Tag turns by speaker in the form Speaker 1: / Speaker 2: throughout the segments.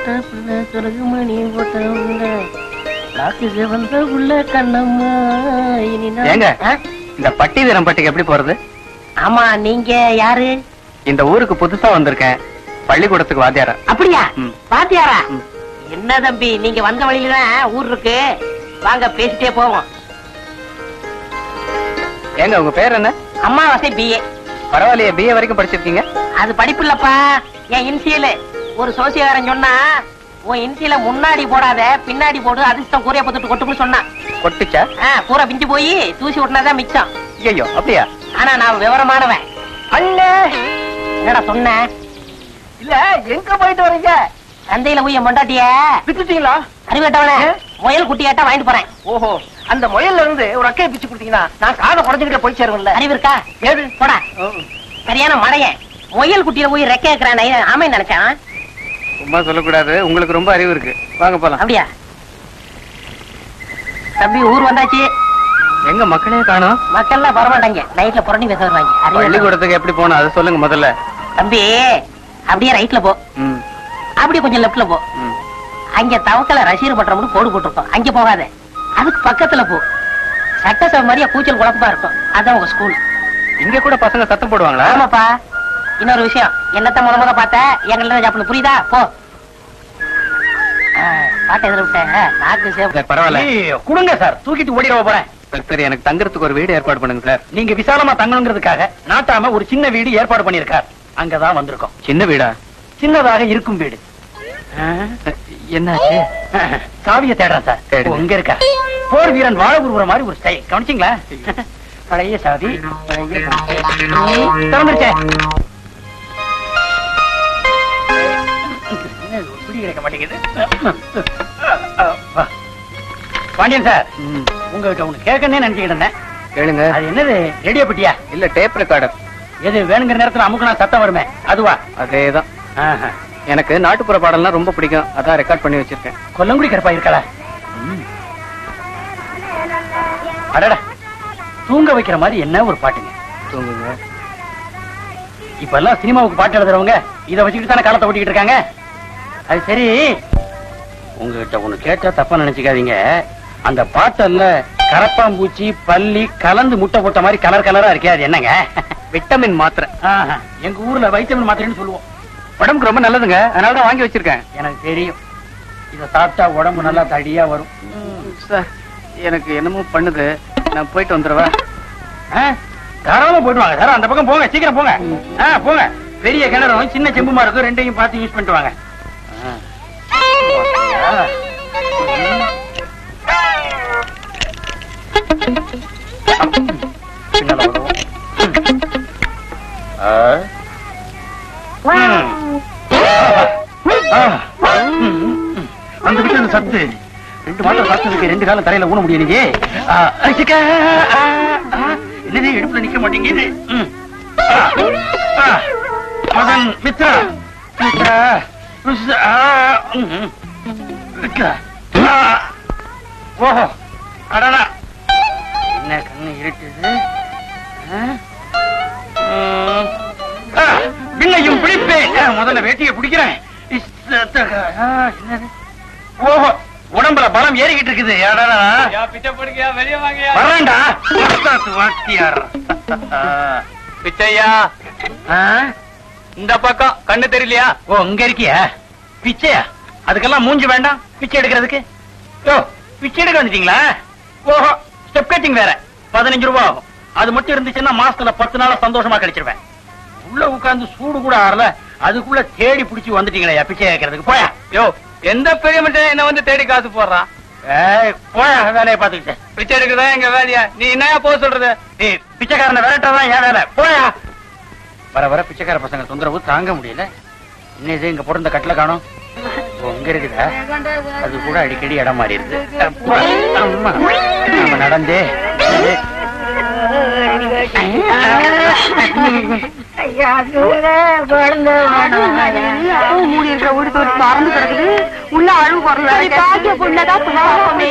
Speaker 1: போட்ட புள்ள சொருகு மணி போட்ட உள்ள நாக்கு வந்த உள்ள கண்ணம்மா இனி நான்-
Speaker 2: ஏங்க?
Speaker 1: ஆ?
Speaker 2: இந்த பட்டி வீரம்பட்டிக்கு எப்படி போறது
Speaker 1: ஆமா நீங்க யாரு
Speaker 2: இந்த ஊருக்கு புதுசா வந்திருக்கேன் பள்ளிக்கூடத்துக்கு வாத்தியாரா
Speaker 1: அப்படியா
Speaker 2: ம்.
Speaker 1: பாத்தியாரா
Speaker 2: ம்.
Speaker 1: என்ன தம்பி நீங்க வந்த வழியில தான் ஊர் இருக்கு வாங்க பேசிட்டே போவோம்
Speaker 2: ஏங்க உங்க பேர் என்ன
Speaker 1: அம்மாவாசை பிஏ
Speaker 2: பரவாயில்லையே பிஏ வரைக்கும் படிச்சிருக்கீங்க
Speaker 1: அது படிப்பு இல்லப்பா என் இன்சியல் ஒரு சோசியக்காரன் சொன்னா உன் இன்சியல முன்னாடி போடாத பின்னாடி போடு அதிர்ஷ்டம் கூரைய பத்துட்டு கொட்டுன்னு சொன்னான்
Speaker 2: கொட்டுச்சா
Speaker 1: ஆ, பூரா பிஞ்சு போய் தூசி விட்டுனாதான் மிச்சம்
Speaker 2: ஐயோ அப்படியா
Speaker 1: ஆனா நான் விவரமானவன்
Speaker 2: அண்ணே
Speaker 1: என்னடா சொன்ன
Speaker 2: இல்ல எங்க போயிட்டு வரீங்க
Speaker 1: சந்தையில போய் என் பொண்டாட்டிய
Speaker 2: வித்துட்டீங்களா
Speaker 1: அறிவேட்டவன முயல் குட்டியாட்டா வாங்கிட்டு போறேன்
Speaker 2: ஓஹோ அந்த முயல்ல இருந்து ஒரு அக்கையை பிச்சு கொடுத்தீங்கன்னா நான் காதை குறைஞ்சுக்கிட்ட போய் சேருவேன்ல
Speaker 1: அறிவு இருக்கா
Speaker 2: ஏது
Speaker 1: போடா சரியான மடையன் முயல் குட்டியில போய் ரெக்க இருக்கிறான் ஆமை நினைச்சான்
Speaker 2: சும்மா சொல்லக்கூடாது உங்களுக்கு ரொம்ப அறிவு இருக்கு வாங்க போலாம்
Speaker 1: அப்படியா தம்பி ஊர் வந்தாச்சு
Speaker 2: எங்க மக்களே காணோம்
Speaker 1: மக்கள்லாம் வரமாட்டாங்க நைட்ல புரணி பேச வருவாங்க அறிவு இருக்கா?
Speaker 2: பள்ளிக்கூடத்துக்கு எப்படி போகணும் அது சொல்லுங்க முதல்ல
Speaker 1: தம்பி அப்படியே ரைட்ல போ
Speaker 2: ம்
Speaker 1: அப்படியே கொஞ்சம் லெஃப்ட்ல போ
Speaker 2: ம்
Speaker 1: அங்க தவக்கல ரசீர் பண்றோம்னு போடு போட்டிருக்கோம் அங்க போகாத அதுக்கு பக்கத்துல போ சட்டசபை மாதிரியா கூச்சல் குழப்பமா இருக்கும் அதான் உங்க ஸ்கூல்
Speaker 2: இங்க கூட பசங்க சத்தம் போடுவாங்களா
Speaker 1: ஆமாப்பா இன்னொரு விஷயம் என்னத்த முத முத பார்த்த எங்கள்ட்ட சாப்பிடணும் புரியுதா போ ஆ, பாட்டை எதிர விட்டேன் நாக்கு சேவ்
Speaker 2: சார் பரவாயில்ல
Speaker 3: கொடுங்க சார் தூக்கிட்டு ஓடிட போறேன்
Speaker 2: சரி, சரி எனக்கு தங்கறதுக்கு ஒரு வீடு ஏற்பாடு பண்ணுங்க சார்
Speaker 3: நீங்க விசாலமா தங்கணுங்கிறதுக்காக நாட்டாம ஒரு சின்ன வீடு ஏற்பாடு பண்ணிருக்கார் அங்கதான் வந்திருக்கோம்
Speaker 2: சின்ன வீடா
Speaker 3: சின்னதாக இருக்கும் வீடு
Speaker 2: என்னாச்சு
Speaker 3: சாவிய தேடுறேன் சார்
Speaker 2: தேடுங்க.
Speaker 3: ஓ, இங்க இருக்கா போர் வீரன் வாழ உருவற மாதிரி ஒரு ஸ்டைல் கவனிச்சிங்களா பழைய சாதி திறந்துருச்சே என்ன இது, பிடி கிடைக்க மாட்டேங்குது வா. பாண்டியன் சார்
Speaker 2: ம்,
Speaker 3: உங்ககிட்ட ஒண்ணு கேட்கணும்னு நினைச்சுக்கிட்டு இருந்தேன்
Speaker 2: கேளுங்க
Speaker 3: அது என்னது ரேடியோ பெட்டியா
Speaker 2: இல்ல டேப் ரெக்கார்டர்
Speaker 3: எது வேணுங்கிற நேரத்துல அமுக்குனா சத்தம் வருமே அதுவா
Speaker 2: அதேதான்
Speaker 3: ஆஹா.
Speaker 2: எனக்கு நாட்டுப்புற பாடல்லாம் ரொம்ப பிடிக்கும் அதான் ரெக்கார்ட் பண்ணி வச்சிருக்கேன்
Speaker 3: கொல்லங்குடி கருப்பா இருக்கல அடடா தூங்க வைக்கிற மாதிரி என்ன ஒரு பாட்டுங்க
Speaker 2: தூங்குங்க
Speaker 3: இப்ப எல்லாம் சினிமாவுக்கு பாட்டு எழுதுறவங்க இத வச்சுக்கிட்டு தானே காலத்தை ஓட்டிக்கிட்டு இருக்காங்க அது சரி உங்ககிட்ட ஒண்ணு கேட்டா தப்பா நினைச்சுக்காதீங்க அந்த பாட்டல்ல கரப்பாம்பூச்சி பல்லி கலந்து முட்டை போட்ட மாதிரி கலர் கலரா இருக்கே அது என்னங்க
Speaker 2: விட்டமின் மாத்திரை
Speaker 3: ஆஹா. எங்க ஊர்ல வைட்டமின் மாத்திரைன்னு சொல்லுவோம்
Speaker 2: உடம்புக்கு ரொம்ப நல்லதுங்க அதனால தான் வாங்கி வச்சிருக்கேன்
Speaker 3: எனக்கு தெரியும் இத சாப்பிட்டா உடம்பு நல்லா தடியா வரும்
Speaker 2: சார் எனக்கு என்னமோ பண்ணுது நான் போயிட்டு வந்துடுவா
Speaker 3: ஆ? தாராளமா போயிட்டு வாங்க சார் அந்த பக்கம் போங்க சீக்கிரம் போங்க ஆ, போங்க பெரிய கிணறும் சின்ன செம்புமா இருக்கும் ரெண்டையும் பார்த்து யூஸ் பண்ணிட்டு வாங்க ஆ. ஆ. பின்னால வருவோம். ஆ. ம். ஆ. ம். அந்த விட்டு அந்த சத்து ரெண்டு மாதம் சாப்பிட்டதுக்கு ரெண்டு காலம் தரையில ஊன முடியும் நீங்க ஆ, அடிச்சுக்க. ஆ, ஆ. என்னது இடுப்புல நிக்க மாட்டேங்குது ம். ஆ, ஆ. மதன் மித்ரா மித்ரா ருஷ், ஆ, ம், ம். மித்ரா. ஆ. ஓஹோ அடடா என்ன கண்ணு இருட்டுது ஆ? ம். ஆ, விண்ணையும் பிடிப்பேன் ஆ, முதல்ல வேட்டியை பிடிக்கிறேன் இஸ், தக, ஆ, என்னது ஓஹோ உடம்புல பலம் ஏறிக்கிட்டு இருக்குது அடடா வரேன்டா மஸ்தாத்து வாத்தியார்
Speaker 2: பிச்சையா
Speaker 3: ஆ?
Speaker 2: இந்த பக்கம் கண்ணு தெரியலையா
Speaker 3: ஓ இங்க இருக்கியா பிச்சையா அதுக்கெல்லாம் மூஞ்சி வேண்டாம் பிச்சை எடுக்கிறதுக்கு யோ பிச்சை எடுக்க வந்துட்டீங்களா ஓஹோ ஸ்டெப் கட்டிங் வேற பதினஞ்சு ரூபாய் ஆகும் அது மட்டும் இருந்துச்சுன்னா மாசத்துல பத்து நாளா சந்தோஷமா கிடைச்சிருவேன் உள்ள உட்கார்ந்து சூடு கூட ஆறல அதுக்குள்ள தேடி புடிச்சு வந்துட்டீங்களா பிச்சை கேட்கறதுக்கு போயா
Speaker 2: யோ எந்த பெரிய மனுஷன் என்ன வந்து தேடி காசு போடுறான்
Speaker 3: ஏய், போயா வேலையை பாத்துக்கிட்டேன்
Speaker 2: பிச்சை எடுக்கதான் எங்க வேலையா நீ என்னயா போக சொல்றது
Speaker 3: ஏய் பிச்சைக்காரனை விரட்டதான் ஏன் வேலை போயா வர வர பிச்சைக்கார பசங்க தொந்தரவு தாங்க முடியல இன்னும் இது இங்க பிறந்த கட்டில காணும் ஓ, இங்க இருக்குதா அது கூட அடிக்கடி இடம் மாறி இருக்கு அப்பா, அம்மா நாம நடந்தே
Speaker 4: மூடி இருக்கிற வீடு தோறி பறந்து கிடக்குது உள்ள அழுவு குரல் பாக்கிய புள்ளதான் பாப்பமே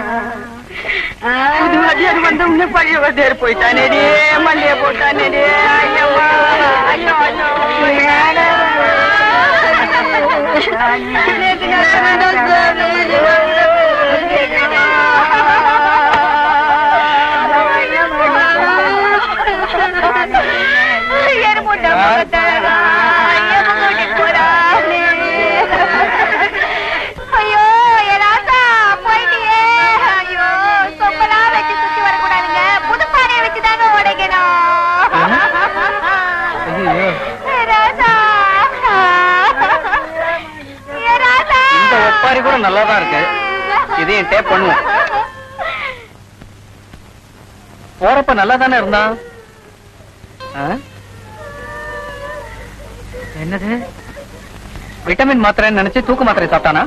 Speaker 4: புது வாட்டி அது வந்து உன்ன பழைய வந்தேர் போயிட்டானேடே மல்லிய போட்டானேடே ராஜா ஏ ராஜா
Speaker 3: இந்த ஒப்பாரி கூட நல்லா தான் இருக்கு இதையும் டேப் பண்ணுவோம் போறப்ப நல்லா தானே இருந்தான் ஆ? என்னது விட்டமின் மாத்திரைன்னு நினைச்சு தூக்கு மாத்திரை சாப்பிட்டானா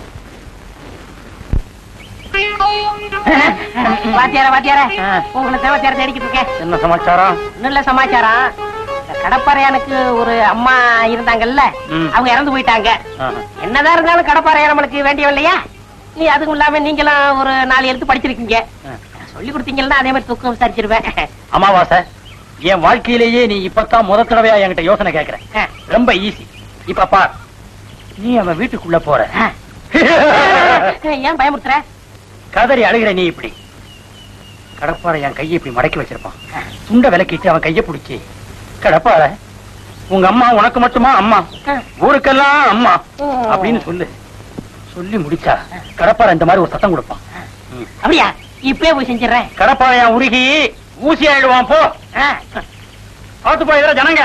Speaker 1: வாத்தியார வாத்தியார உங்களை தேவத்தியார தேடிக்கிட்டு இருக்கேன்
Speaker 3: என்ன சமாச்சாரம்
Speaker 1: நல்ல சமாச்சாரம் இந்த கடப்பாறையானுக்கு ஒரு அம்மா இருந்தாங்கல்ல
Speaker 3: ம்.
Speaker 1: அவங்க இறந்து போயிட்டாங்க என்னதான் இருந்தாலும் கடப்பாறையா நம்மளுக்கு வேண்டியவ இல்லையா நீ அதுவும் இல்லாம நீங்களும் ஒரு நாலு எழுத்து படிச்சிருக்கீங்க சொல்லி கொடுத்தீங்கன்னா அதே மாதிரி தூக்கம் விசாரிச்சிருவேன்
Speaker 3: அமாவாசை என் வாழ்க்கையிலேயே நீ இப்பதான் முத தடவையா என்கிட்ட யோசனை கேக்குற ரொம்ப ஈஸி இப்ப பார் நீ அவன் வீட்டுக்குள்ள போற
Speaker 1: ஏன் பயமுறுத்துற
Speaker 3: கதறி அழுகிற நீ இப்படி கடப்பாறை என் கையை இப்படி மடக்கி வச்சிருப்பான் துண்ட விலக்கிட்டு அவன் கையை பிடிச்சி கடப்பாறை உங்க அம்மா உனக்கு மட்டுமா அம்மா ஊருக்கெல்லாம் அம்மா அப்படின்னு சொல்லு சொல்லி முடிச்சா கடப்பாறை இந்த மாதிரி ஒரு சத்தம் கொடுப்பான் ம்.
Speaker 1: அப்படியா இப்பவே போய் செஞ்சிடறேன்
Speaker 3: கடப்பாறையா உருகி ஊசி ஆயிடுவான் போ பார்த்து போயிடுற ஜனங்க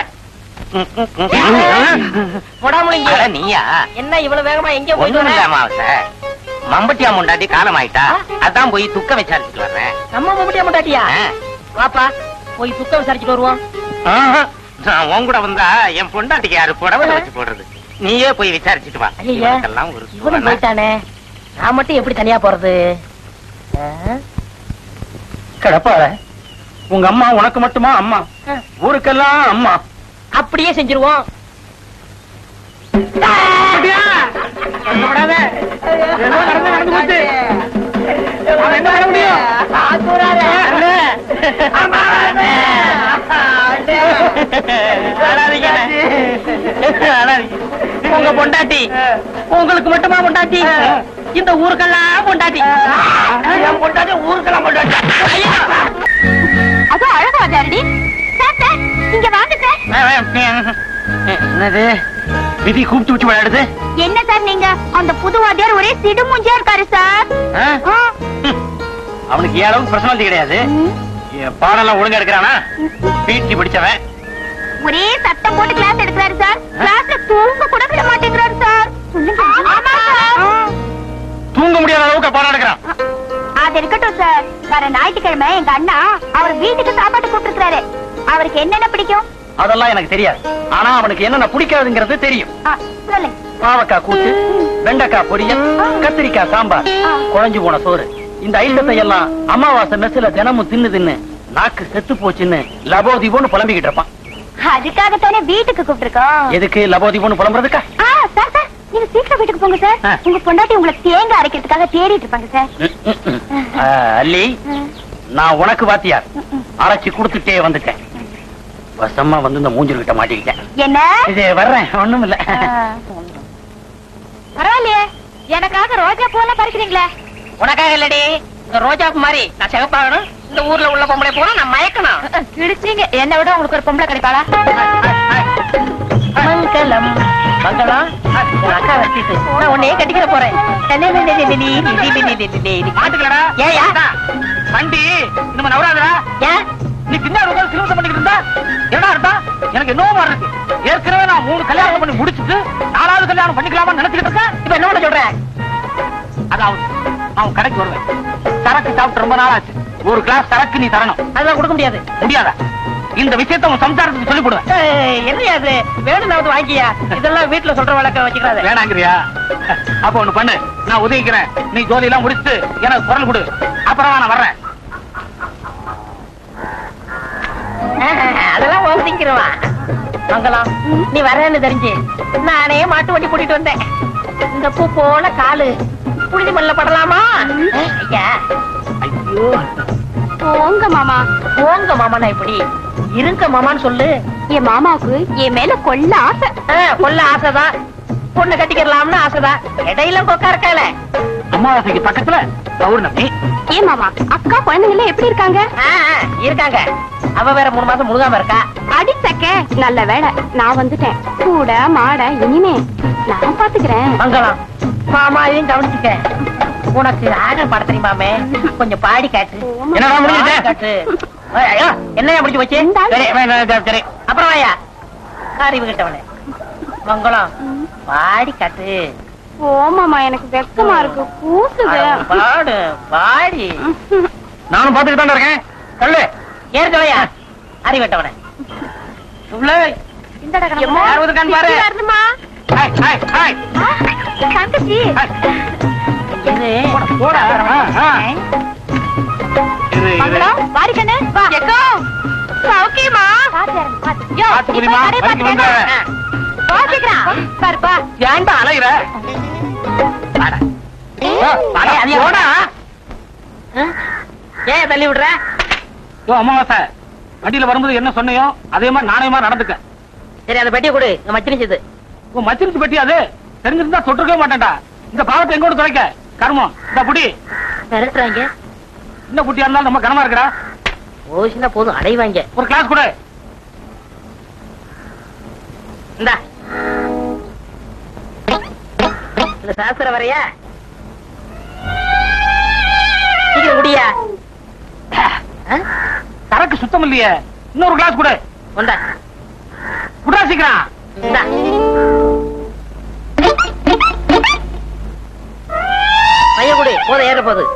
Speaker 1: போடாமலிங்க
Speaker 2: அட நீயா
Speaker 1: என்ன இவ்வளவு வேகமா எங்க போயிட்டு
Speaker 2: ஒண்ணும்
Speaker 1: வர
Speaker 2: இல்ல அமாவாசை மம்பட்டியா முண்டாட்டி காலம் ஆயிட்டா அதான் போய் துக்க விசாரிச்சுட்டு வர்றேன்
Speaker 1: நம்ம மம்முட்டியா மாட்டாட்டியா
Speaker 2: ஆ.
Speaker 1: வாப்பா போய் துக்கம் விசாரிச்சுட்டு வருவோம்
Speaker 2: ஆஹா, நான் உன் கூட வந்தா என் பொண்டாட்டிக்கு யாரு புடவை வச்சு போடுறது நீயே போய் விசாரிச்சுட்டு வா
Speaker 1: ஐயையே,
Speaker 2: இவனுக்கெல்லாம் ஒரு
Speaker 1: இவனும்
Speaker 2: சோதனை.
Speaker 1: போயிட்டானே நான் மட்டும் எப்படி தனியா போறது ஆ?
Speaker 3: கடப்பாறை உங்க அம்மா உனக்கு மட்டுமா அம்மா
Speaker 1: ஆ.
Speaker 3: ஊருக்கெல்லாம் அம்மா
Speaker 1: அப்படியே செஞ்சிருவோம்
Speaker 3: கவலைப்படாத. ஏதோ நடந்து நடந்து போச்சு. அவன் என்ன பண்ண முடியும்? அண்ணே. அண்ணே. அழாதீங்க. அழாதீங்க.
Speaker 1: உங்க பொண்டாட்டி உங்களுக்கு மட்டுமா பொண்டாட்டி இந்த ஊருக்கெல்லாம் பொண்டாட்டி
Speaker 3: என் பொண்டாட்டி ஊருக்கெல்லாம் பொண்டாட்டி. ஐயா!
Speaker 4: அதுவும் அழகா வந்தாருடி சார் சார் இங்க வாங்க சார்
Speaker 3: என்னது விதி கூப்பிட்டு வச்சு விளையாடுது
Speaker 4: என்ன சார் நீங்க அந்த புது வாத்தியார் ஒரே சிடுமூஞ்சியா இருக்காரு சார்
Speaker 3: ஆ?
Speaker 4: ஆ.
Speaker 3: அவனுக்கு ஏன் அளவுக்கு பர்சனாலிட்டி கிடையாது
Speaker 4: ம்.
Speaker 3: என் பாடம்லாம் ஒழுங்கா எடுக்கிறானா பிடி படிச்சவன்
Speaker 4: ஒரே சத்தம் போட்டு கிளாஸ் எடுக்கிறாரு சார் கிளாஸ்ல தூங்க கூட விட மாட்டேங்கிறாரு சார் சொல்லுங்க ஆமா சார்
Speaker 3: தூங்க முடியாத அளவுக்கு பாடம் எடுக்கிறான்
Speaker 4: அது இருக்கட்டும் சார் வர ஞாயிற்றுக்கிழமை எங்க அண்ணா அவர் வீட்டுக்கு சாப்பாடு கூப்பிட்டுருக்காரு அவருக்கு என்னென்ன பிடிக்கும்
Speaker 3: அதெல்லாம் எனக்கு தெரியாது ஆனா அவனுக்கு என்னென்ன பிடிக்காதுங்கிறது தெரியும்
Speaker 4: ஆ, சொல்லுங்க
Speaker 3: பாவக்காய் கூட்டு வெண்டைக்காய் பொரியல் கத்திரிக்காய் சாம்பார் குழஞ்சு போன சோறு இந்த ஐட்டத்தை எல்லாம் அமாவாசை மெஸ்ல தினமும் தின்னு தின்னு நாக்கு செத்து போச்சுன்னு லபோதிபோன்னு புலம்பிக்கிட்டு இருப்பான்
Speaker 4: அதுக்காகத்தானே வீட்டுக்கு கூப்பிட்டுருக்கோம்
Speaker 3: எதுக்கு லபோதிபோன்னு புலம்புறதுக்கா
Speaker 4: ஆ சார் சார் நீங்க சீக்கிரம் வீட்டுக்கு போங்க சார்
Speaker 3: ஆ.
Speaker 4: உங்க பொண்டாட்டி உங்களை தேங்காய் அரைக்கிறதுக்காக தேடிட்டு இருப்பாங்க சார்
Speaker 3: ம், ம், ம். ஆ, அல்லி நான் உனக்கு வாத்தியார் அரைச்சி கொடுத்துட்டே வந்துட்டேன் வசமா வந்து இந்த மூஞ்சல் கிட்ட மாட்டிக்கிட்டேன்
Speaker 4: என்ன
Speaker 3: இது வர்றேன் ஒண்ணும் இல்ல
Speaker 4: பரவாயில்லையே எனக்காக ரோஜா பூலாம் பறிக்கிறீங்களே
Speaker 1: உனக்காக இல்லடி இந்த ரோஜாப்பு மாதிரி நான் சிவப்பாகணும் இந்த ஊர்ல உள்ள பொம்பளை போனா நான் மயக்கணும்
Speaker 4: கிழிச்சீங்க என்னை விட உங்களுக்கு ஒரு பொம்பளை கிடைப்பாளா
Speaker 1: மங்களம் மங்களம் என் அக்கா வச்சிட்டு நான் உன்னையே கட்டிக்கிற போறேன்
Speaker 3: பாத்துக்கலடா
Speaker 1: ஏயா
Speaker 3: வண்டி நம்ம நவராதரா
Speaker 1: ஏன்
Speaker 3: நீ பின்னாடி உட்கார்ந்து சிலம்பம் பண்ணிக்கிட்டு இருந்தா என்ன அர்த்தம் எனக்கு என்னவோ மாதிரி இருக்கு ஏற்கனவே நான் மூணு கல்யாணம் பண்ணி முடிச்சிட்டு நாலாவது கல்யாணம் பண்ணிக்கலாமான்னு நினைச்சுக்கிட்டு இருக்கேன்
Speaker 1: இப்ப என்ன பண்ண சொல்ற
Speaker 3: அதாவது அவன் கடைக்கு வருவேன் சரக்கு சாப்பிட்டு ரொம்ப நாள் ஆச்சு ஒரு கிளாஸ் சரக்கு நீ தரணும்
Speaker 1: அதெல்லாம் கொடுக்க முடியாது
Speaker 3: முடியாதா இந்த விஷயத்தை உன் சம்சாரத்துக்கு சொல்லி போடுவேன்
Speaker 1: ஏய், என்னையா அது வேணும்னாவது வாங்கியா இதெல்லாம் வீட்டுல சொல்ற வழக்க வச்சுக்கிறாத
Speaker 3: வேணாங்கிறியா அப்ப ஒண்ணு பண்ணு நான் உதவிக்கிறேன் நீ ஜோலி எல்லாம் முடிச்சுட்டு எனக்கு குரல் கொடு அப்புறம் நான் வர்றேன்
Speaker 1: அதெல்லாம் ஓசிக்கிறவா மங்களம் நீ வரேன்னு தெரிஞ்சு நானே மாட்டு வண்டி கூட்டிட்டு வந்தேன் இந்த பூ போல காலு புழுதி மல்ல படலாமா ஐயா ஐயோ
Speaker 4: போங்க மாமா
Speaker 1: போங்க மாமாண்ணா இப்படி இருங்க மாமான்னு சொல்லு
Speaker 4: என் மாமாவுக்கு என் மேல கொல்ல ஆசை
Speaker 1: ஆ, கொல்ல ஆசைதான் பொண்ணு கட்டிக்கிறலாம்னு ஆசைதான் இடையில கொக்கா இருக்கால
Speaker 3: அமாவாசைக்கு பக்கத்துல பௌர்ணமி
Speaker 4: ஏன் மாமா அக்கா குழந்தைங்க எப்படி இருக்காங்க
Speaker 1: ஆ, ஆ, இருக்காங்க அவ வேற மூணு மாசம் முழுகாம இருக்கா
Speaker 4: அடிச்சக்க நல்ல வேலை நான் வந்துட்டேன் கூட மாட இனிமே நான் பாத்துக்கிறேன்
Speaker 1: மங்களம் மாமாவையும் கவனிச்சுக்க உனக்கு ஆடல் பாட தெரியுமாமே கொஞ்சம் பாடி காட்டு
Speaker 3: என்னடா முடிஞ்சுச்சு?
Speaker 1: பாடி காட்டு ஏய், ஐயோ, என்னையா முடிச்சு வச்சு
Speaker 4: இந்தா.
Speaker 3: சரி வேணா, சரி, சரி
Speaker 1: அப்புறம் வாயா அறிவு கிட்டவனே மங்களம் பாடி காட்டு
Speaker 4: ஓமாமா எனக்கு வெக்கமா இருக்கு கூசுது
Speaker 1: அட, பாடு பாடி
Speaker 3: நானும் பாத்துக்கிட்டு தான் இருக்கேன் கல்லு
Speaker 1: ஏற்கலையா அறிவிட்டவனே
Speaker 4: இந்தடா கண்ணம்மா.
Speaker 1: எம்மா, யாராவது கண் பாரு.
Speaker 4: இப்படி வருதும்மா.
Speaker 3: ஹாய் ஹாய் ஹாய்
Speaker 4: ஆ, தங்கச்சி
Speaker 1: இது
Speaker 3: போடா ஆ, ஆ. இரு, இரு.
Speaker 4: மங்களம், வாடி கண்ணு, வா. சௌக்கியமா? பாத்து இறங்கு, பாத்து. யோ,
Speaker 3: பாத்து
Speaker 4: நீ
Speaker 3: புரியுமா?
Speaker 4: போய் கடையை
Speaker 3: வரைக்கும்
Speaker 4: பாத்துக்க.
Speaker 3: வந்த.
Speaker 4: வா, சீக்கிரம். பாரு, பா.
Speaker 3: ஏன்டா அலையுற
Speaker 1: வாடா.
Speaker 3: ஆ,
Speaker 1: வாடா, அதிகம்.
Speaker 3: போடா
Speaker 1: ஆ? ஏன் தள்ளி விடுற
Speaker 3: ஓ அமாவாசை வண்டியில வரும்போது என்ன சொன்னையோ அதே மாதிரி நாணயமா நடந்துக்க
Speaker 1: சரி அந்த பெட்டியை கொடு இந்த மச்சினிச்சது
Speaker 3: உன் மச்சிருச்சு பெட்டி அது தெரிஞ்சிருந்தா தொட்டிருக்கவே மாட்டேன்டா இந்த பாவத்தை எங்கோடு துடைக்க கர்மம் இந்த புடி
Speaker 1: மிரட்டுறாங்க
Speaker 3: இந்த புட்டியா இருந்தாலும் நம்ம கனமா இருக்கிறா
Speaker 1: ஓசினா போதும் அடைவாங்க
Speaker 3: ஒரு கிளாஸ் கொடு
Speaker 1: இந்தா இந்த சாஸ்திரம் வரையா சீக்கிரம் குடியா ஆ?
Speaker 3: சரக்கு சுத்தம் இல்லையே இன்னொரு கிளாஸ் கொடு
Speaker 1: கொண்டா
Speaker 3: குடா சீக்கிரம்
Speaker 1: இந்தா பைய குடி போதும் ஏற போகுது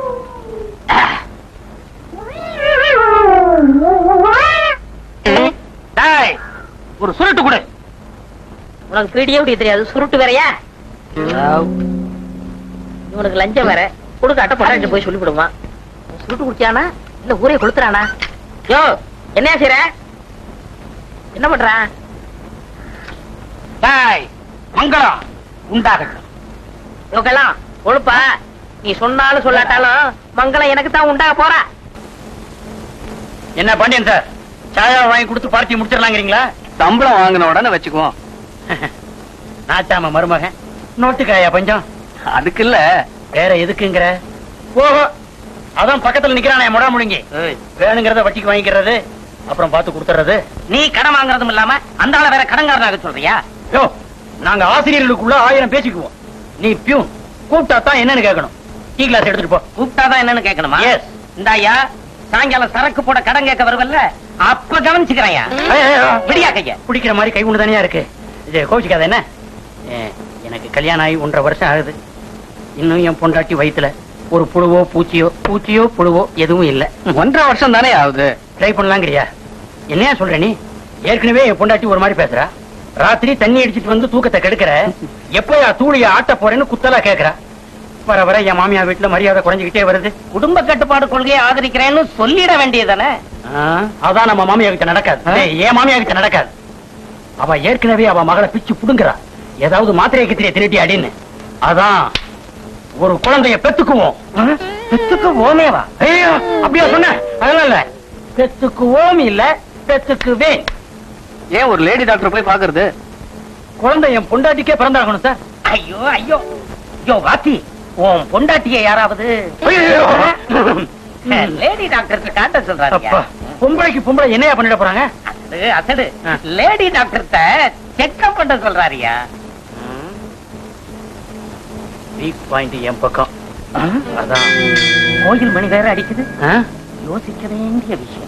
Speaker 3: டேய் ஒரு சுருட்டு கொடு
Speaker 1: உனக்கு பீடியே குடிக்க தெரியாது சுருட்டு வேறயா இவனுக்கு லஞ்சம் வேற கொடுக்க அட்டை பொட்டாட்டி போய் சொல்லிவிடுமா சுருட்டு குடிச்சானா இல்ல ஊரே கொளுத்துறானா யோ என்ன செய்ற என்ன பண்றான்
Speaker 3: டேய் மங்களம் உண்டாகட்டும்
Speaker 1: இவக்கெல்லாம் கொழுப்பா நீ சொன்னாலும் சொல்லாட்டாலும் மங்களம் எனக்கு தான் உண்டாக போறா
Speaker 3: என்ன பாண்டியன் சார் சாயா வாங்கி கொடுத்து பார்ட்டி முடிச்சிடலாங்கிறீங்களா
Speaker 2: சம்பளம் வாங்கின உடனே வச்சுக்குவோம்
Speaker 3: நாச்சாம மருமகன் நோட்டுக்காயா பஞ்சம்
Speaker 2: அதுக்கு இல்ல
Speaker 3: வேற எதுக்குங்கிற ஓஹோ அதான் பக்கத்துல நிக்கிறானே முடா முழுங்கி வேணுங்கிறத வட்டிக்கு வாங்கிக்கிறது அப்புறம் பார்த்து கொடுத்துறது
Speaker 1: நீ கடன் வாங்குறதும் இல்லாம அந்த ஆள வேற கடன்காரனாக சொல்றியா
Speaker 3: யோ நாங்க ஆசிரியர்களுக்குள்ள ஆயிரம் பேசிக்குவோம் நீ பியூன் கூப்பிட்டா தான் என்னன்னு கேட்கணும் டீ கிளாஸ் எடுத்துட்டு போ
Speaker 1: கூப்பிட்டாதான் என்னன்னு கேட்கணுமா
Speaker 3: Yes.
Speaker 1: இந்தாயா சாயங்காலம் சரக்கு போட கடன் கேட்க வருவல்ல அப்ப கவனிச்சுக்கிறேயா
Speaker 3: ஏய், ஏய், ஏய்.
Speaker 1: விடியா கைய
Speaker 3: குடிக்கிற மாதிரி கை ஒண்ணு தனியா இருக்கு இது கோவிச்சுக்காத என்ன ஏ, எனக்கு கல்யாணம் ஆகி ஒன்றரை வருஷம் ஆகுது இன்னும் என் பொண்டாட்டி வயித்துல ஒரு புழுவோ பூச்சியோ பூச்சியோ புழுவோ எதுவும் இல்ல
Speaker 2: ஒன்றரை வருஷம் தானே ஆகுது
Speaker 3: ட்ரை பண்ணலாங்கிறியா என்னையா சொல்ற நீ ஏற்கனவே என் பொண்டாட்டி ஒரு மாதிரி பேசுறா ராத்திரி தண்ணி அடிச்சிட்டு வந்து தூக்கத்தை கெடுக்கிற எப்பயா தூளிய ஆட்ட போறேன்னு குத்தலா கேக்குறா வர வர என் மாமியா வீட்டுல மரியாதை குறைஞ்சுக்கிட்டே வருது
Speaker 1: குடும்ப கட்டுப்பாடு கொள்கையை ஆதரிக்கிறேன்னு சொல்லிட வேண்டியதானே
Speaker 3: ஆ, அதான் நம்ம மாமியா கிட்ட நடக்காது டேய், என் மாமியா கிட்ட நடக்காது அவ ஏற்கனவே அவ மகளை பிச்சு புடுங்குறா ஏதாவது மாத்திரை கித்திரைய திரட்டி அடின்னு அதான் ஒரு குழந்தைய பெத்துக்குவோம் பெத்துக்குவோமேவா ஐயோ அப்படியா சொன்ன அதெல்லாம் இல்ல பெத்துக்குவோம் இல்ல பெத்துக்குவேன்
Speaker 2: ஏன் ஒரு லேடி டாக்டர் போய் பாக்குறது
Speaker 3: குழந்தை என் பொண்டாட்டிக்கே பிறந்தாகணும் சார்
Speaker 1: ஐயோ ஐயோ ஐயோ வாத்தி உன் பொண்டாட்டிய யாராவது
Speaker 3: ஐயோ.
Speaker 1: லேடி டாக்டருக்கு காட்ட
Speaker 3: அப்பா,
Speaker 1: சொல்றாங்க
Speaker 3: பொம்பளைக்கு பொம்பளை என்னையா பண்ணிட போறாங்க
Speaker 1: அசடு அசடு
Speaker 3: ஆ.
Speaker 1: லேடி டாக்டர்கிட்ட செக்அப் பண்ண சொல்றாரியா
Speaker 3: வீக் பாயிண்ட் என் பக்கம் அதான்
Speaker 1: கோயில் மணி வேற அடிக்குது
Speaker 3: ஆ?
Speaker 1: யோசிக்க வேண்டிய விஷயம்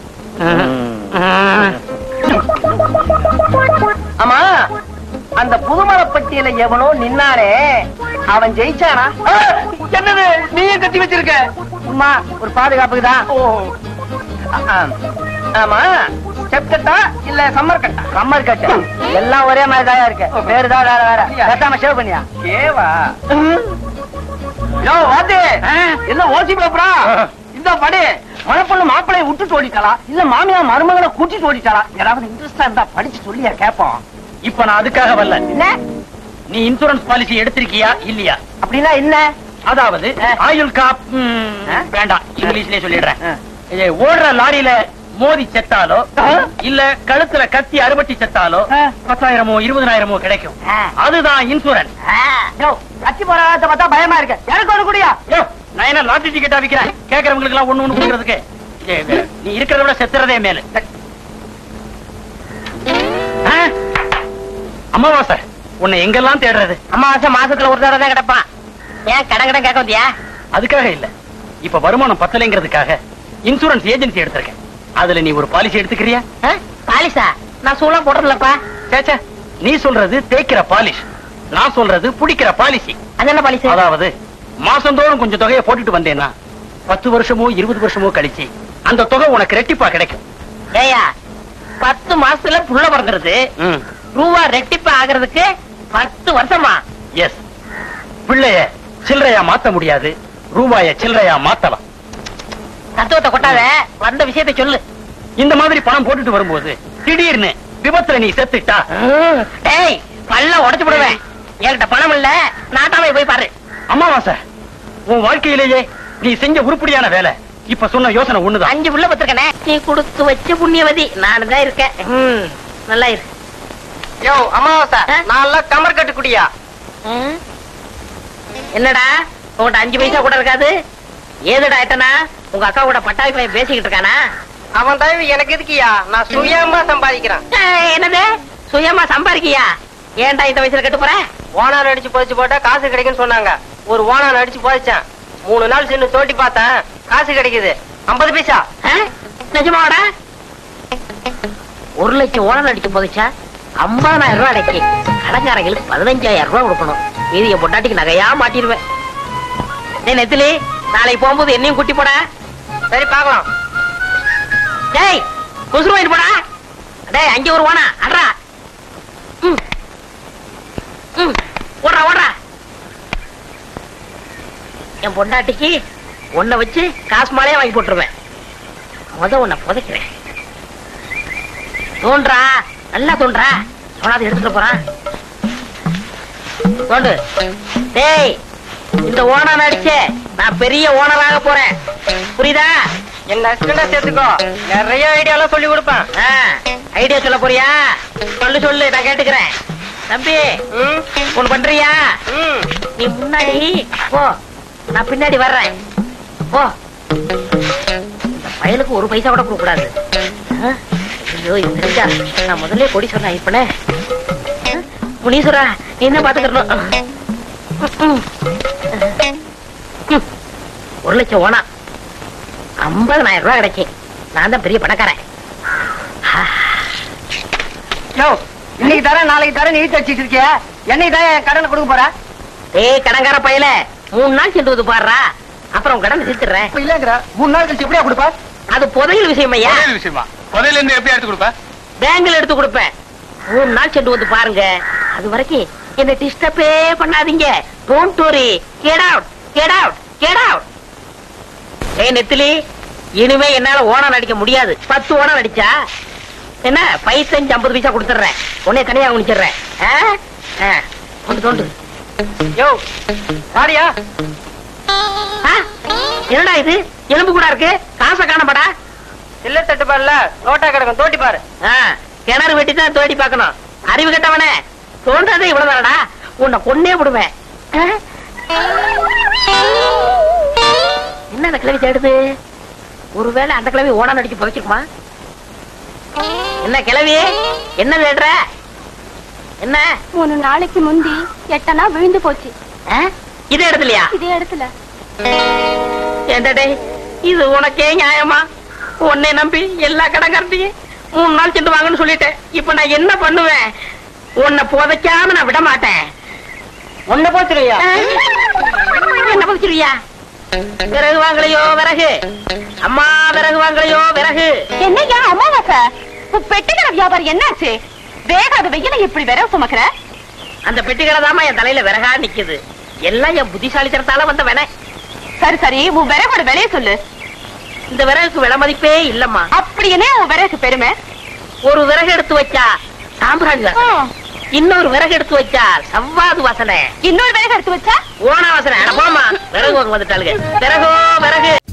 Speaker 1: ஆமா அந்த புதுமலப்பட்டியல எவனோ நின்னானே அவன் ஜெயிச்சானா
Speaker 2: என்னது நீயே கட்டி வச்சிருக்க
Speaker 1: சும்மா ஒரு பாதுகாப்புக்கு தான் ஆமா ஸ்டெப் கட்டா இல்ல சம்மர் கட்டா சம்மர் கட்டா எல்லாம் ஒரே மாதிரி தான் இருக்கு பேரு தான் வேற வேற கட்டாம ஷேவ் பண்ணியா
Speaker 2: ஏவா யோ வாத்தி என்ன ஓசி பேப்பரா இந்த படி
Speaker 1: மணப்பொண்ணு மாப்பிளைய விட்டுட்டு ஓடிட்டாளா இல்ல மாமியா மருமகளை கூட்டிட்டு ஓடிட்டாளா ஏதாவது இன்ட்ரெஸ்டா இருந்தா படிச்சு சொல்லியா கேப்போம்
Speaker 3: இப்ப நான் அதுக்காக வரல
Speaker 1: என்ன
Speaker 3: நீ இன்சூரன்ஸ் பாலிசி எடுத்திருக்கியா இல்லையா
Speaker 1: அப்படின்னா என்ன
Speaker 3: அதாவது
Speaker 1: ஆ.
Speaker 3: ஆயுள் காப் ம்,
Speaker 1: ஆ?
Speaker 3: வேண்டாம் இங்கிலீஷ்லயே சொல்லிடுறேன்
Speaker 1: ஆ.
Speaker 3: இது ஓடுற லாரியில மோதி செத்தாலோ
Speaker 1: ஆ.
Speaker 3: இல்ல கழுத்துல கத்தி அறுபட்டி செத்தாலோ
Speaker 1: ஆ.
Speaker 3: பத்தாயிரமோ இருபதாயிரமோ கிடைக்கும்
Speaker 1: ஆ.
Speaker 3: அதுதான் இன்சூரன்ஸ்
Speaker 1: யோ கட்சி போராட்டத்தை பார்த்தா பயமா இருக்கு எனக்கு ஒரு குடியா
Speaker 3: யோ நான் என்ன லாட்டரி டிக்கெட்டா விக்கிறேன் கேக்குறவங்களுக்கு எல்லாம் ஒண்ணு ஒண்ணு கொடுக்கறதுக்கு இது, இது, நீ இருக்கிறத விட செத்துறதே மேலு ஆ? அமாவாசை உன்னை எங்கெல்லாம் தேடுறது
Speaker 1: அமாவாசை மாசத்துல ஒரு தடவை தான் கிடப்பான் ஏன் கடன் கடன் கேட்க வந்தியா
Speaker 3: அதுக்காக இல்ல இப்ப வருமானம் பத்தலைங்கிறதுக்காக இன்சூரன்ஸ் ஏஜென்சி எடுத்திருக்கேன் அதுல நீ ஒரு பாலிசி எடுத்துக்கிறியா
Speaker 1: பாலிசா நான் சூழம் போடுறதுலப்பா
Speaker 3: சேச்சா நீ சொல்றது தேய்க்கிற பாலிஷ் நான் சொல்றது புடிக்கிற பாலிசி
Speaker 1: அது என்ன பாலிசி
Speaker 3: அதாவது மாசந்தோறும் கொஞ்சம் தொகையை போட்டுட்டு வந்தேன்னா பத்து வருஷமோ இருபது வருஷமோ கழிச்சு அந்த தொகை உனக்கு ரெட்டிப்பா கிடைக்கும்
Speaker 1: ஏயா பத்து மாசத்துல புள்ள பிறந்துருது ரூபா ரெட்டிப்பு ஆகுறதுக்கு பத்து வருஷமா
Speaker 3: எஸ் பிள்ளைய சில்லறையா மாத்த முடியாது ரூபாய சில்லறையா மாத்தலாம்
Speaker 1: தத்துவத்தை கொட்டாத வந்த விஷயத்தை சொல்லு
Speaker 3: இந்த மாதிரி பணம் போட்டுட்டு வரும்போது திடீர்னு விபத்துல நீ செத்துட்டா
Speaker 1: ம், டேய் பல்ல உடைச்சு விடுவேன் என்கிட்ட பணம் இல்ல நாட்டாமே போய் பாரு
Speaker 3: அம்மாவாசை உன் வாழ்க்கையிலேயே நீ செஞ்ச உருப்படியான வேலை இப்ப சொன்ன யோசனை ஒண்ணுதான்
Speaker 1: அஞ்சு புள்ள பத்திருக்கனே நீ கொடுத்து வச்ச புண்ணியவதி நானு தான் இருக்கேன் ம், நல்லா இரு
Speaker 2: யோ அமாவாசை
Speaker 1: ஆ?
Speaker 2: நான் கமர் கட்டு குடியா
Speaker 1: ம்? என்னடா உங்கள்ட்ட அஞ்சு பைசா கூட இருக்காது ஏதுடா ஆயிட்டனா உங்க அக்கா கூட பட்டாவி பையன் பேசிக்கிட்டு இருக்கானா
Speaker 2: அவன் தயவு எனக்கு எதுக்கியா நான் சுயமா சம்பாதிக்கிறேன்
Speaker 1: ஏய், என்னது சுயமா சம்பாதிக்கியா ஏன்டா இந்த வயசுல கட்டு போற
Speaker 2: ஓனார் அடிச்சு புதைச்சு போட்டா காசு கிடைக்குன்னு சொன்னாங்க ஒரு ஓனார் அடிச்சு புதைச்சேன் மூணு நாள் சின்ன தோட்டி பார்த்தேன் காசு கிடைக்குது ஐம்பது பைசா
Speaker 1: ஆ? நிஜமாவாடா ஒரு லட்சம் ஓனர் அடிச்சு போதுச்சா ஐம்பதாயிரம் ரூபாய் அடைக்கி கடங்காரங்களுக்கு பதினஞ்சாயிரம் ரூபாய் கொடுக்கணும் மீதிய பொட்டாட்டிக்கு நகையா மாட்டிடுவேன் டேய் நெத்திலி நாளைக்கு போகும்போது என்னையும் குட்டி போடா
Speaker 2: சரி பார்க்கலாம்
Speaker 1: டேய் குசுறு வாங்கிட்டு போடா டேய் அங்கே ஒரு ஓனா அட்ரா ம் ம் ஓடுறா ஓடுறா என் பொண்டாட்டிக்கு உன்னை வச்சு காசு மாலையே வாங்கி போட்டுருவேன் முத உன்னை புதைக்கிறேன் தோன்றா நல்லா தோன்றா அவனாவது எடுத்துட்டு போறான் தோண்டு டேய் இந்த ஓனர் அடிச்சே நான் பெரிய ஓனராக போறேன் புரியுதா
Speaker 2: என்ன அசிஸ்டண்டா சேர்த்துக்கோ நிறைய ஐடியாலாம் சொல்லி கொடுப்பேன்
Speaker 1: ஐடியா சொல்ல போறியா சொல்லு சொல்லு நான் கேட்டுக்கிறேன் தம்பி
Speaker 2: ம்,
Speaker 1: ஒண்ணு பண்றியா
Speaker 2: ம்.
Speaker 1: நீ முன்னாடி போ நான் பின்னாடி வர்றேன் போ இந்த பயலுக்கு ஒரு பைசா கூட கொடுக்க கூடாது ஆ? ஐயோ இது தெரிஞ்சா நான் முதல்ல கொடி சொன்னேன் இப்பனே முனீஸ்வரா நீ என்ன பாத்துக்கிறணும் ம். ஒரு லட்சம் ஓனா ஐம்பதனாயிரம் ரூபாய் கிடைக்கும் நான் தான் பெரிய பணக்காரன்
Speaker 2: யோ, இன்னைக்கு தரேன் நாளைக்கு தரேன் நீ வச்சிட்டு இருக்கிய என்னைக்கு தான் என் கடனை கொடுக்க போற
Speaker 1: ஏய் கடங்கார பயல மூணு நாள் சென்று வந்து பாடுறா அப்புறம் உன் கடனை தீர்த்துறேன்
Speaker 2: இப்ப இல்லங்கிற மூணு நாள் கழிச்சு எப்படியா கொடுப்பா
Speaker 1: அது புதையல் விஷயம் ஐயா
Speaker 3: விஷயமா புதையில இருந்து எப்படி எடுத்து கொடுப்ப
Speaker 1: பேங்க்ல எடுத்து கொடுப்பேன் மூணு நாள் சென்று வந்து பாருங்க அது வரைக்கும் என்ன டிஸ்டர்பே பண்ணாதீங்க don't worry get out get out get out ஏய் நெத்திலி இனிமே என்னால ஓனம் நடிக்க முடியாது பத்து ஓனம் நடிச்சா என்ன பைசஞ்சு ஐம்பது பைசா கொடுத்துட்றேன் உடனே தனியா குனிச்சிடுறேன் ஆ? ஆ, தோண்டு தோண்டு
Speaker 2: யோ வாடியா
Speaker 1: ஆ? என்னடா இது எலும்பு கூட இருக்கு காசை காணப்படா
Speaker 2: இல்ல தட்டு பாருல நோட்டா கிடக்கும் தோட்டி பாரு
Speaker 1: ஆ, கிணறு வெட்டி தான் தோண்டி பார்க்கணும் அறிவு கட்டவனே தோன்றதே இவ்வளவுதானடா உன்னை கொன்னே விடுவேன் ஆ? என்ன அந்த கிழவி தேடுது ஒருவேளை அந்த கிழவி ஓனா நடிச்சு புதைச்சிருக்குமா என்ன கிழவி என்ன தேடுற என்ன
Speaker 4: மூணு நாளைக்கு முந்தி எட்டனா விழுந்து போச்சு
Speaker 1: ஆ? இதே இடத்துலயா
Speaker 4: இதே இடத்துல
Speaker 1: ஏண்டா டேய் இது உனக்கே நியாயமா உன்னை நம்பி எல்லா கடங்காரத்தையும் மூணு நாள் சென்று வாங்கன்னு சொல்லிட்டேன் இப்ப நான் என்ன பண்ணுவேன் உன்னை புதைக்காம நான் விட மாட்டேன்
Speaker 2: ஒன்ன போச்சுருவியா
Speaker 1: என்ன புதைச்சிருவியா விறகு வாங்கலையோ விறகு அம்மா விறகு வாங்கலையோ விறகு
Speaker 4: என்னய்யா அமாவாசை உன் பெட்டிக்கிற வியாபாரம் என்னாச்சு வேகாத வெயில இப்படி விரவ சுமக்கிற
Speaker 1: அந்த பெட்டிக்கடை தாமா என் தலையில விறகா நிக்குது எல்லாம் என் புத்திசாலித்தனத்தால வந்த வேணே
Speaker 4: சரி சரி உன் விறகோட விலைய சொல்லு
Speaker 1: இந்த விறகுக்கு விலை மதிப்பே இல்லம்மா
Speaker 4: அப்படி என்ன உன் விறகுக்கு பெருமை
Speaker 1: ஒரு விறகு எடுத்து வச்சா சாம்பிராணி வாசனை இன்னொரு விறகு எடுத்து வச்சா சவ்வாது வாசனை
Speaker 4: இன்னொரு விறகு எடுத்து வச்சா
Speaker 1: ஓனா வாசனை அட போம்மா விறகு வாங்க வந்துட்டாளுங்க விறகோ விறகு